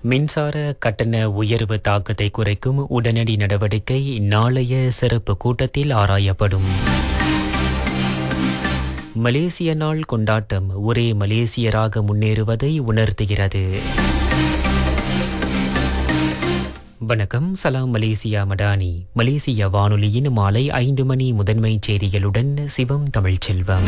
மின்சார கட்டண உயர்வு தாக்கத்தை குறைக்கும் உடனடி நடவடிக்கை நாளைய சிறப்பு கூட்டத்தில் ஆராயப்படும் மலேசிய நாள் கொண்டாட்டம் ஒரே மலேசியராக முன்னேறுவதை உணர்த்துகிறது வணக்கம் சலாம் மலேசியா மடானி மலேசிய வானொலியின் மாலை ஐந்து மணி முதன்மை செய்திகளுடன் சிவம் தமிழ்ச்செல்வம்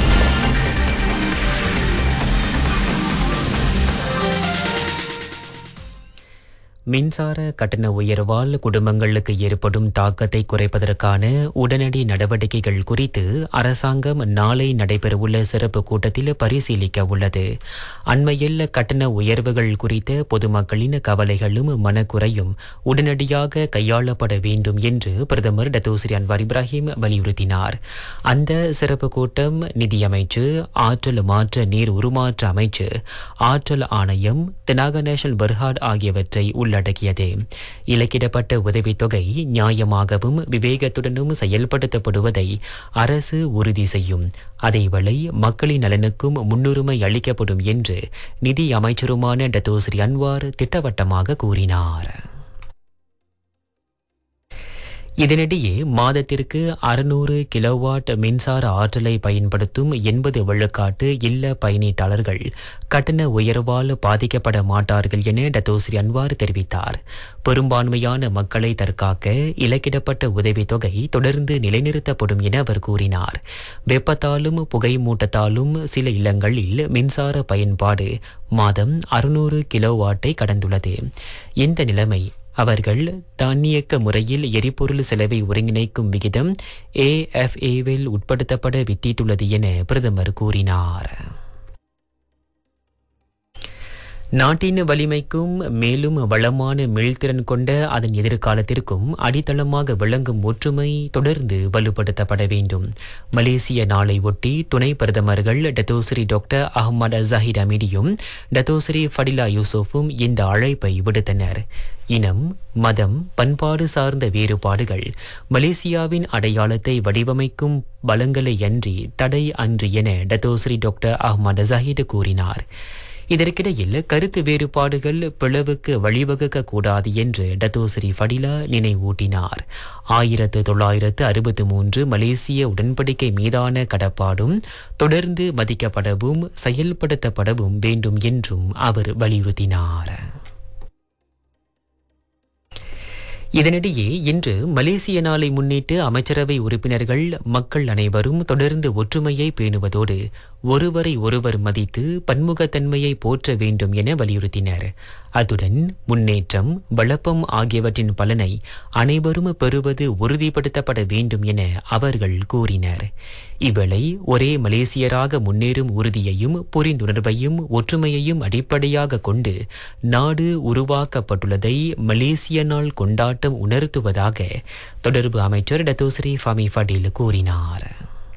மின்சார கட்டண உயர்வால் குடும்பங்களுக்கு ஏற்படும் தாக்கத்தை குறைப்பதற்கான உடனடி நடவடிக்கைகள் குறித்து அரசாங்கம் நாளை நடைபெறவுள்ள சிறப்பு கூட்டத்தில் பரிசீலிக்க உள்ளது அண்மையில் கட்டண உயர்வுகள் குறித்த பொதுமக்களின் கவலைகளும் மனக்குறையும் உடனடியாக கையாளப்பட வேண்டும் என்று பிரதமர் டத்தோஸ்ரீ அன்வார் இப்ராஹிம் வலியுறுத்தினார் அந்த சிறப்பு கூட்டம் நிதியமைச்சு ஆற்றல் மாற்ற நீர் உருமாற்ற அமைச்சு ஆற்றல் ஆணையம் தெனாக நேஷனல் பர்ஹாட் ஆகியவற்றை உள்ளடக்கியது இலக்கிடப்பட்ட உதவித்தொகை நியாயமாகவும் விவேகத்துடனும் செயல்படுத்தப்படுவதை அரசு உறுதி செய்யும் அதேவேளை மக்களின் நலனுக்கும் முன்னுரிமை அளிக்கப்படும் என்று நிதி அமைச்சருமான டத்தோஸ்ரீ அன்வார் திட்டவட்டமாக கூறினார் இதனிடையே மாதத்திற்கு அறுநூறு கிலோவாட் மின்சார ஆற்றலை பயன்படுத்தும் எண்பது விழுக்காட்டு இல்ல பயனீட்டாளர்கள் கட்டண உயர்வால் பாதிக்கப்பட மாட்டார்கள் என டத்தோஸ்ரீ அன்வார் தெரிவித்தார் பெரும்பான்மையான மக்களை தற்காக்க இலக்கிடப்பட்ட உதவித்தொகை தொடர்ந்து நிலைநிறுத்தப்படும் என அவர் கூறினார் வெப்பத்தாலும் புகை மூட்டத்தாலும் சில இல்லங்களில் மின்சார பயன்பாடு மாதம் அறுநூறு கிலோவாட்டை கடந்துள்ளது இந்த நிலைமை அவர்கள் தானியக்க முறையில் எரிபொருள் செலவை ஒருங்கிணைக்கும் விகிதம் ஏஎஃப்ஏவில் உட்படுத்தப்பட வித்திட்டுள்ளது என பிரதமர் கூறினார் நாட்டின் வலிமைக்கும் மேலும் வளமான மீள்திறன் கொண்ட அதன் எதிர்காலத்திற்கும் அடித்தளமாக விளங்கும் ஒற்றுமை தொடர்ந்து வலுப்படுத்தப்பட வேண்டும் மலேசிய நாளை ஒட்டி துணை பிரதமர்கள் டத்தோஸ்ரீ டாக்டர் அஹ்மத் ஜஹீர் அமீடியும் டத்தோஸ்ரீ ஃபடிலா யூசுஃபும் இந்த அழைப்பை விடுத்தனர் இனம் மதம் பண்பாடு சார்ந்த வேறுபாடுகள் மலேசியாவின் அடையாளத்தை வடிவமைக்கும் பலங்களை அன்றி தடை அன்று என டத்தோஸ்ரீ டாக்டர் அஹ்மத் ஜஹீர் கூறினார் இதற்கிடையில் கருத்து வேறுபாடுகள் பிளவுக்கு வழிவகுக்க கூடாது என்று டத்தோஸ்ரீ ஃபடிலா நினைவூட்டினார் ஆயிரத்து தொள்ளாயிரத்து அறுபத்து மூன்று மலேசிய உடன்படிக்கை மீதான கடப்பாடும் தொடர்ந்து மதிக்கப்படவும் செயல்படுத்தப்படவும் வேண்டும் என்றும் அவர் வலியுறுத்தினார் இதனிடையே இன்று மலேசிய நாளை முன்னிட்டு அமைச்சரவை உறுப்பினர்கள் மக்கள் அனைவரும் தொடர்ந்து ஒற்றுமையை பேணுவதோடு ஒருவரை ஒருவர் மதித்து பன்முகத்தன்மையை போற்ற வேண்டும் என வலியுறுத்தினர் அத்துடன் முன்னேற்றம் வளப்பம் ஆகியவற்றின் பலனை அனைவரும் பெறுவது உறுதிப்படுத்தப்பட வேண்டும் என அவர்கள் கூறினர் இவ்வேளை ஒரே மலேசியராக முன்னேறும் உறுதியையும் புரிந்துணர்வையும் ஒற்றுமையையும் அடிப்படையாக கொண்டு நாடு உருவாக்கப்பட்டுள்ளதை மலேசிய நாள் கொண்டாட்டம் உணர்த்துவதாக தொடர்பு அமைச்சர் டத்தோஸ்ரீ ஃபமி ஃபடில் கூறினார்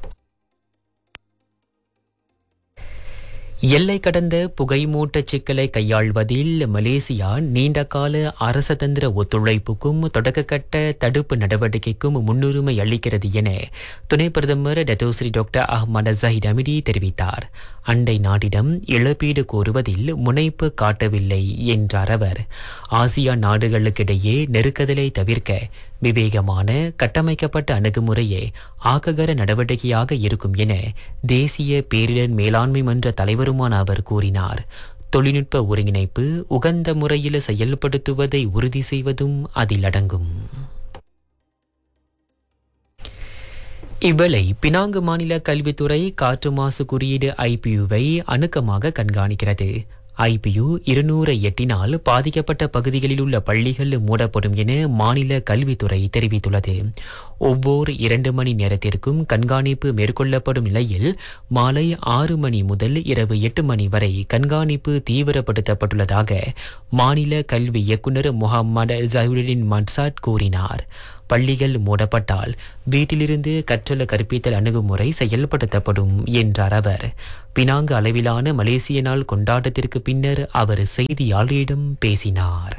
எல்லை கடந்த புகைமூட்ட சிக்கலை கையாள்வதில் மலேசியா நீண்டகால அரசதந்திர ஒத்துழைப்புக்கும் தொடக்கக்கட்ட தடுப்பு நடவடிக்கைக்கும் முன்னுரிமை அளிக்கிறது என துணை பிரதமர் Datuk Seri doctor Ahmad Zahid Hamidi தெரிவித்தார் அண்டை நாட்டிடம் இழப்பீடு கோருவதில் முனைப்பு காட்டவில்லை என்றார் அவர் ஆசியா நாடுகளுக்கிடையே நெருக்கதலை தவிர்க்க விவேகமான கட்டமைக்கப்பட்ட அணுகுமுறையே ஆக்ககர நடவடிக்கையாக இருக்கும் என தேசிய பேரிடர் மேலாண்மை மன்ற தலைவருமான அவர் கூறினார் தொழில்நுட்ப ஒருங்கிணைப்பு உகந்த முறையில் செயல்படுத்துவதை உறுதி செய்வதும் அதில் அடங்கும் இவ்வேளை பினாங்கு மாநில கல்வித்துறை காற்று மாசு குறியீடு ஐபியுவை அணுக்கமாக கண்காணிக்கிறது ஐபியு இருநூறை எட்டினால் பாதிக்கப்பட்ட பகுதிகளில் உள்ள பள்ளிகள் மூடப்படும் என மாநில கல்வித்துறை தெரிவித்துள்ளது ஒவ்வொரு இரண்டு மணி நேரத்திற்கும் கண்காணிப்பு மேற்கொள்ளப்படும் நிலையில் மாலை ஆறு மணி முதல் இரவு எட்டு மணி வரை கண்காணிப்பு தீவிரப்படுத்தப்பட்டுள்ளதாக மாநில கல்வி இயக்குநர் முகமது ஜஹுருddin மன்சாட் கூறினார் பள்ளிகள் மூடப்பட்டால் வீட்டிலிருந்து கற்றல் கற்பித்தல் அணுகுமுறை செயல்படுத்தப்படும் என்றார் அவர் பினாங்கு அளவிலான மலேசிய நாள் கொண்டாட்டத்திற்கு பின்னர் அவர் செய்தியாளரிடம் பேசினார்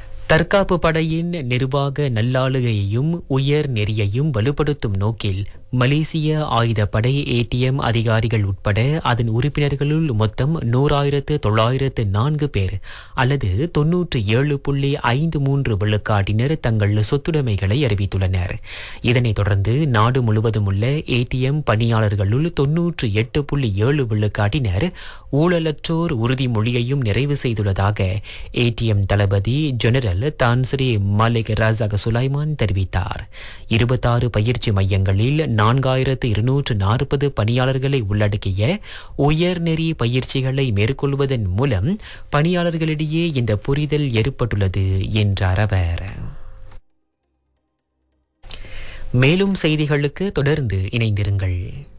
தற்காப்பு படையின் நிர்வாக நல்லாளுகையையும் உயர் நெறியையும் வலுப்படுத்தும் நோக்கில் மலேசிய ஆயுதப்படை ஏடிஎம் அதிகாரிகள் உட்பட அதன் உறுப்பினர்களுள் மொத்தம் நூறாயிரத்து தொள்ளாயிரத்து நான்கு பேர் அல்லது தொன்னூற்று ஏழு புள்ளி ஐந்து மூன்று விழுக்காட்டினர் தங்கள் சொத்துடைமைகளை அறிவித்துள்ளனர் இதனைத் தொடர்ந்து நாடு முழுவதும் உள்ள ஏடிஎம் பணியாளர்களுள் தொன்னூற்று எட்டு புள்ளி ஏழு விழுக்காட்டினர் ஊழலற்றோர் உறுதிமொழியையும் நிறைவு செய்துள்ளதாக ஏடிஎம் தளபதி general Tan Sri Malik Razak Sulaiman தெரிவித்தார் இருபத்தாறு பயிற்சி மையங்களில் நான்காயிரத்து இருநூற்று நாற்பது பணியாளர்களை உள்ளடக்கிய உயர்நெறி பயிற்சிகளை மேற்கொள்வதன் மூலம் பணியாளர்களிடையே இந்த புரிதல் ஏற்பட்டுள்ளது என்றார் அவர் மேலும் செய்திகளுக்கு தொடர்ந்து இணைந்திருங்கள்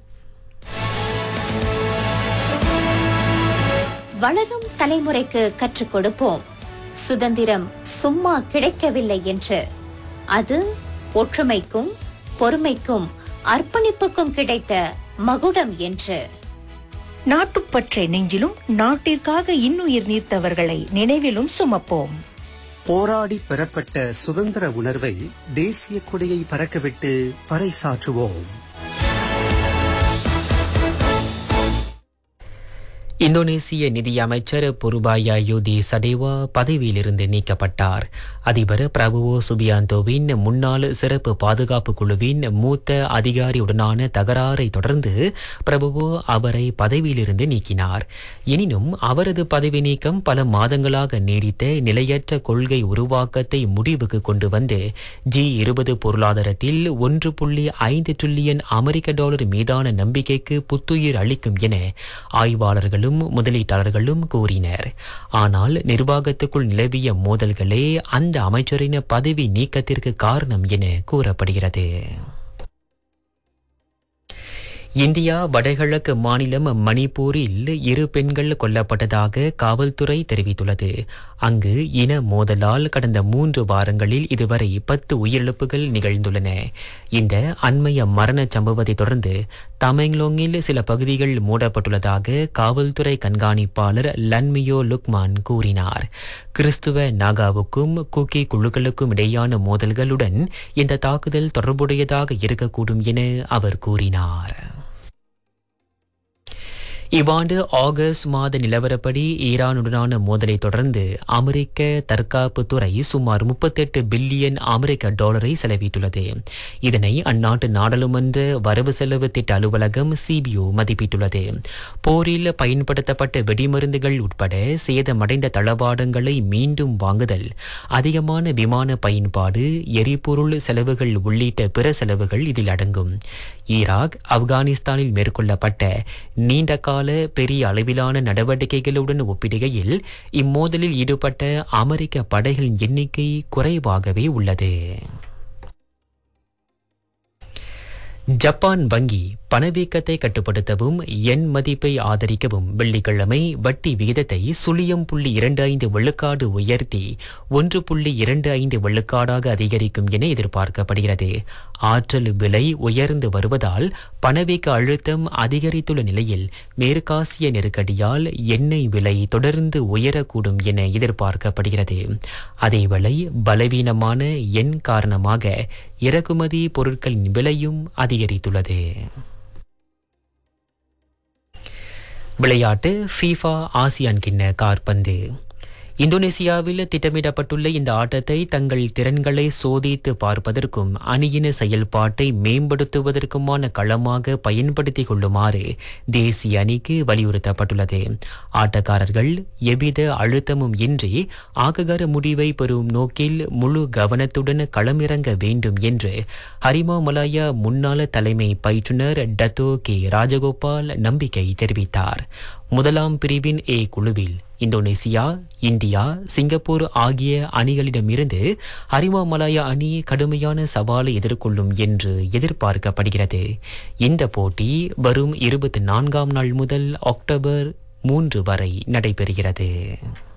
வளரும் தலைமுறைக்கு கற்றுக் கொடுப்போம் சுதந்திரம் சும்மா கிடைக்கவில்லை என்று அது ஒற்றுமைக்கும் பொறுமைக்கும் அர்ப்பணிப்புக்கும் கிடைத்த மகுடம் என்று நாட்டுப்பற்றை நெஞ்சிலும் நாட்டிற்காக இன்னுயிர் நீர்த்தவர்களை நினைவிலும் சுமப்போம் போராடி பெறப்பட்ட சுதந்திர உணர்வை தேசிய கொடியை பறக்கவிட்டு பறைசாற்றுவோம் இந்தோனேசிய நிதியமைச்சர் புருபாயா யோதி சடேவா பதவியிலிருந்து நீக்கப்பட்டார் அதிபர் பிரபுவோ சுபியாந்தோவின் முன்னாள் சிறப்பு பாதுகாப்பு குழுவின் மூத்த அதிகாரியுடனான தகராறை தொடர்ந்து பிரபுவோ அவரை பதவியிலிருந்து நீக்கினார் எனினும் அவரது பதவி நீக்கம் பல மாதங்களாக நீடித்த நிலையற்ற கொள்கை உருவாக்கத்தை முடிவுக்கு கொண்டு வந்து ஜி இருபது பொருளாதாரத்தில் ஒன்று புள்ளி ஐந்து டிரில்லியன் அமெரிக்க டாலர் மீதான நம்பிக்கைக்கு புத்துயிர் அளிக்கும் என ஆய்வாளர்களும் முதலீட்டாளர்களும் கூறினர் ஆனால் நிர்வாகத்துக்குள் நிலவிய மோதல்களே அந்த அமைச்சரின் பதவி நீக்கத்திற்கு காரணம் என கூறப்படுகிறது இந்தியா வடகிழக்கு மாநிலம் மணிப்பூரில் இரு பெண்கள் கொல்லப்பட்டதாக காவல்துறை தெரிவித்துள்ளது அங்கு இன மோதலால் கடந்த மூன்று வாரங்களில் இதுவரை பத்து உயிரிழப்புகள் நிகழ்ந்துள்ளன இந்த அண்மைய மரணச் சம்பவத்தை தொடர்ந்து தமெங்லோங்கில் சில பகுதிகள் மூடப்பட்டுள்ளதாக காவல்துறை கண்காணிப்பாளர் லன்மியோ லுக்மான் கூறினார் கிறிஸ்துவ நாகாவுக்கும் குக்கி குழுக்களுக்கும் இடையான மோதல்களுடன் இந்த தாக்குதல் தொடர்புடையதாக இருக்கக்கூடும் என அவர் கூறினார் இவ்வாண்டு ஆகஸ்ட் மாத நிலவரப்படி ஈரானுடனான மோதலை தொடர்ந்து அமெரிக்க தற்காப்பு துறை சுமார் முப்பத்தெட்டு பில்லியன் அமெரிக்க டாலரை செலவிட்டுள்ளது இதனை அந்நாட்டு நாடாளுமன்ற வரவு செலவு திட்ட அலுவலகம் சிபிஓ மதிப்பிட்டுள்ளது போரில் பயன்படுத்தப்பட்ட வெடிமருந்துகள் உட்பட சேதமடைந்த தளவாடங்களை மீண்டும் வாங்குதல் அதிகமான விமான பயன்பாடு எரிபொருள் செலவுகள் உள்ளிட்ட பிற செலவுகள் இதில் அடங்கும் ஈராக் ஆப்கானிஸ்தானில் மேற்கொள்ளப்பட்ட நீண்டகால பெரிய அளவிலான நடவடிக்கைகளுடன் ஒப்பிடுகையில் இம்மோதலில் ஈடுபட்ட அமெரிக்க படைகளின் எண்ணிக்கை குறைவாகவே உள்ளது ஜப்பான் வங்கி பணவீக்கத்தை கட்டுப்படுத்தவும் எண் மதிப்பை ஆதரிக்கவும் வெள்ளிக்கிழமை வட்டி விகிதத்தை சுழியம் புள்ளி இரண்டு ஐந்து வெள்ளுக்காடு உயர்த்தி ஒன்று புள்ளி இரண்டு ஐந்து வெள்ளுக்காடாக அதிகரிக்கும் என எதிர்பார்க்கப்படுகிறது ஆற்றல் விலை உயர்ந்து வருவதால் பணவீக்க அழுத்தம் அதிகரித்துள்ள நிலையில் மேற்காசிய நெருக்கடியால் எண்ணெய் விலை தொடர்ந்து உயரக்கூடும் என எதிர்பார்க்கப்படுகிறது அதேவேளை பலவீனமான எண் காரணமாக இறக்குமதி பொருட்களின் விலையும் அதிகரித்துள்ளது விளையாட்டு ஃபீஃபா ஆசியான் கிண்ண கார்பந்து இந்தோனேசியாவில் திட்டமிடப்பட்டுள்ள இந்த ஆட்டத்தை தங்கள் திறன்களை சோதித்து பார்ப்பதற்கும் அணியின் செயல்பாட்டை மேம்படுத்துவதற்குமான களமாக பயன்படுத்திக் கொள்ளுமாறு தேசிய அணிக்கு வலியுறுத்தப்பட்டுள்ளது ஆட்டக்காரர்கள் எவ்வித அழுத்தமும் இன்றி ஆககர முடிவை பெறும் நோக்கில் முழு கவனத்துடன் களமிறங்க வேண்டும் என்று ஹரிமா மலாயா முன்னாள் தலைமை பயிற்றுனர் டத்தோ கே ராஜகோபால் நம்பிக்கை தெரிவித்தார் முதலாம் பிரிவின் ஏ குழுவில் இந்தோனேசியா இந்தியா சிங்கப்பூர் ஆகிய அணிகளிடமிருந்து ஹரிமா மலாயா அணி கடுமையான சவாலை எதிர்கொள்ளும் என்று எதிர்பார்க்கப்படுகிறது இந்த போட்டி வரும் இருபத்தி நான்காம் நாள் முதல் அக்டோபர் மூன்று வரை நடைபெறுகிறது